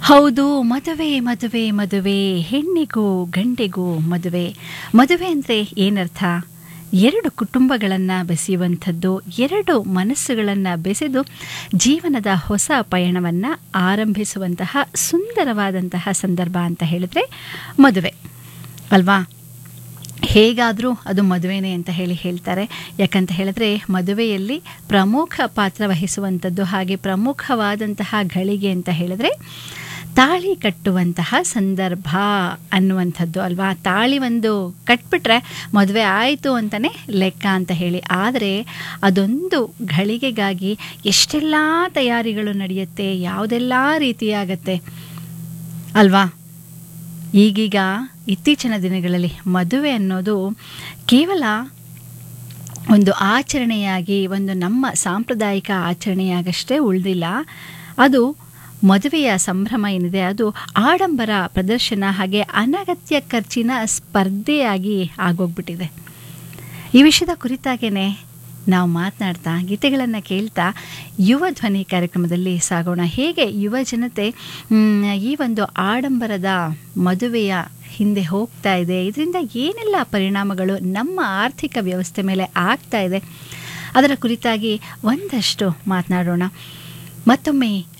ಹೌದು ಮದುವೆ ಮದುವೆ ಮದುವೆ ಹೆಣ್ಣಿಗೂ ಗಂಡಿಗೂ ಮದುವೆ ಮದುವೆ ಅಂದರೆ ಏನರ್ಥ ಎರಡು ಕುಟುಂಬಗಳನ್ನು ಬೆಸೆಯುವಂಥದ್ದು ಎರಡು ಮನಸ್ಸುಗಳನ್ನು ಬೆಸೆದು ಜೀವನದ ಹೊಸ ಪಯಣವನ್ನು ಆರಂಭಿಸುವಂತಹ ಸುಂದರವಾದಂತಹ ಸಂದರ್ಭ ಅಂತ ಹೇಳಿದ್ರೆ ಮದುವೆ ಅಲ್ವಾ ಹೇಗಾದರೂ ಅದು ಮದುವೆನೇ ಅಂತ ಹೇಳಿ ಹೇಳ್ತಾರೆ ಯಾಕಂತ ಹೇಳಿದ್ರೆ ಮದುವೆಯಲ್ಲಿ ಪ್ರಮುಖ ಪಾತ್ರ ವಹಿಸುವಂಥದ್ದು ಹಾಗೆ ಪ್ರಮುಖವಾದಂತಹ ಗಳಿಗೆ ಅಂತ ಹೇಳಿದ್ರೆ ತಾಳಿ ಕಟ್ಟುವಂತಹ ಸಂದರ್ಭ ಅನ್ನುವಂಥದ್ದು ಅಲ್ವಾ ತಾಳಿ ಒಂದು ಕಟ್ಬಿಟ್ರೆ ಮದುವೆ ಆಯಿತು ಅಂತಲೇ ಲೆಕ್ಕ ಅಂತ ಹೇಳಿ ಆದರೆ ಅದೊಂದು ಘಳಿಗೆಗಾಗಿ ಎಷ್ಟೆಲ್ಲ ತಯಾರಿಗಳು ನಡೆಯುತ್ತೆ ಯಾವುದೆಲ್ಲ ರೀತಿಯಾಗತ್ತೆ ಅಲ್ವಾ ಈಗೀಗ ಇತ್ತೀಚಿನ ದಿನಗಳಲ್ಲಿ ಮದುವೆ ಅನ್ನೋದು ಕೇವಲ ಒಂದು ಆಚರಣೆಯಾಗಿ ಒಂದು ನಮ್ಮ ಸಾಂಪ್ರದಾಯಿಕ ಆಚರಣೆಯಾಗಷ್ಟೇ ಉಳಿದಿಲ್ಲ ಅದು ಮದುವೆಯ ಸಂಭ್ರಮ ಏನಿದೆ ಅದು ಆಡಂಬರ ಪ್ರದರ್ಶನ ಹಾಗೆ ಅನಗತ್ಯ ಖರ್ಚಿನ ಸ್ಪರ್ಧೆಯಾಗಿ ಆಗೋಗ್ಬಿಟ್ಟಿದೆ ಈ ವಿಷಯದ ಕುರಿತಾಗೇನೆ ನಾವು ಮಾತನಾಡ್ತಾ ಗೀತೆಗಳನ್ನು ಕೇಳ್ತಾ ಯುವ ಧ್ವನಿ ಕಾರ್ಯಕ್ರಮದಲ್ಲಿ ಸಾಗೋಣ ಹೇಗೆ ಯುವ ಜನತೆ ಮ್, ಈ ಒಂದು ಆಡಂಬರದ ಮದುವೆಯ ಹಿಂದೆ ಹೋಗ್ತಾ ಇದೆ ಇದರಿಂದ ಏನೆಲ್ಲ ಪರಿಣಾಮಗಳು ನಮ್ಮ ಆರ್ಥಿಕ ವ್ಯವಸ್ಥೆ ಮೇಲೆ ಆಗ್ತಾ ಇದೆ ಅದರ ಕುರಿತಾಗಿ ಒಂದಷ್ಟು ಮಾತನಾಡೋಣ ಮತ್ತೊಮ್ಮೆ